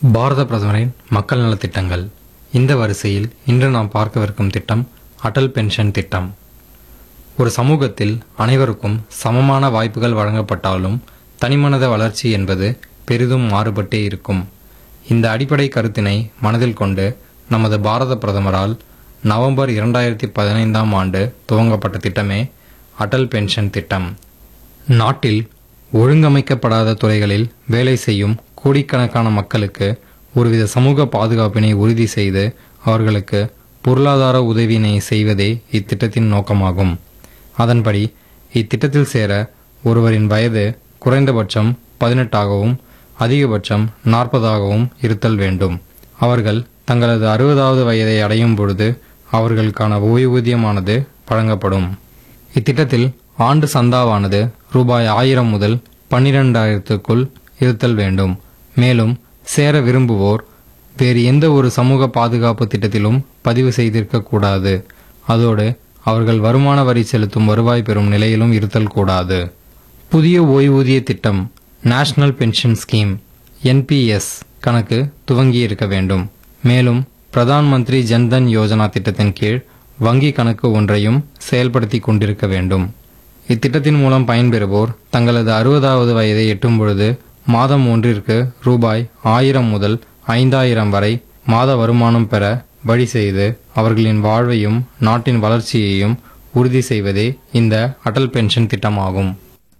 பாரத பிரதமரின் மக்கள் நலத் திட்டங்கள் இந்த வரிசையில் இன்று நாம் பார்க்கவிருக்கும் திட்டம் அடல் பென்ஷன் திட்டம் ஒரு சமூகத்தில் அனைவருக்கும் சமமான வாய்ப்புகள் வழங்கப்பட்டாலும் தனிமனித வளர்ச்சி என்பது பெரிதும் மாறுபட்டே இருக்கும் இந்த அடிப்படை கருத்தினை மனதில் கொண்டு நமது பாரத பிரதமரால் நவம்பர் இரண்டாயிரத்தி பதினைந்தாம் ஆண்டு துவங்கப்பட்ட திட்டமே அடல் பென்ஷன் திட்டம் நாட்டில் ஒழுங்கமைக்கப்படாத துறைகளில் வேலை செய்யும் கோடிக்கணக்கான மக்களுக்கு ஒருவித சமூக பாதுகாப்பினை உறுதி செய்து அவர்களுக்கு பொருளாதார உதவியினை செய்வதே இத்திட்டத்தின் நோக்கமாகும் அதன்படி இத்திட்டத்தில் சேர ஒருவரின் வயது குறைந்தபட்சம் பதினெட்டாகவும் அதிகபட்சம் நாற்பதாகவும் இருத்தல் வேண்டும் அவர்கள் தங்களது அறுபதாவது வயதை அடையும் பொழுது அவர்களுக்கான ஓய்வூதியமானது வழங்கப்படும் இத்திட்டத்தில் ஆண்டு சந்தாவானது ரூபாய் ஆயிரம் முதல் பன்னிரெண்டாயிரத்துக்குள் இருத்தல் வேண்டும் மேலும் சேர விரும்புவோர் வேறு எந்த ஒரு சமூக பாதுகாப்பு திட்டத்திலும் பதிவு செய்திருக்க கூடாது அதோடு அவர்கள் வருமான வரி செலுத்தும் வருவாய் பெறும் நிலையிலும் இருத்தல் கூடாது புதிய ஓய்வூதிய திட்டம் நேஷனல் பென்ஷன் ஸ்கீம் என்பிஎஸ் கணக்கு துவங்கி இருக்க வேண்டும் மேலும் பிரதான் மந்திரி ஜன்தன் யோஜனா திட்டத்தின் கீழ் வங்கி கணக்கு ஒன்றையும் செயல்படுத்தி கொண்டிருக்க வேண்டும் இத்திட்டத்தின் மூலம் பயன்பெறுவோர் தங்களது அறுபதாவது வயதை எட்டும் பொழுது மாதம் ஒன்றிற்கு ரூபாய் ஆயிரம் முதல் ஐந்தாயிரம் வரை மாத வருமானம் பெற வழி செய்து அவர்களின் வாழ்வையும் நாட்டின் வளர்ச்சியையும் உறுதி செய்வதே இந்த அடல் பென்ஷன் திட்டமாகும்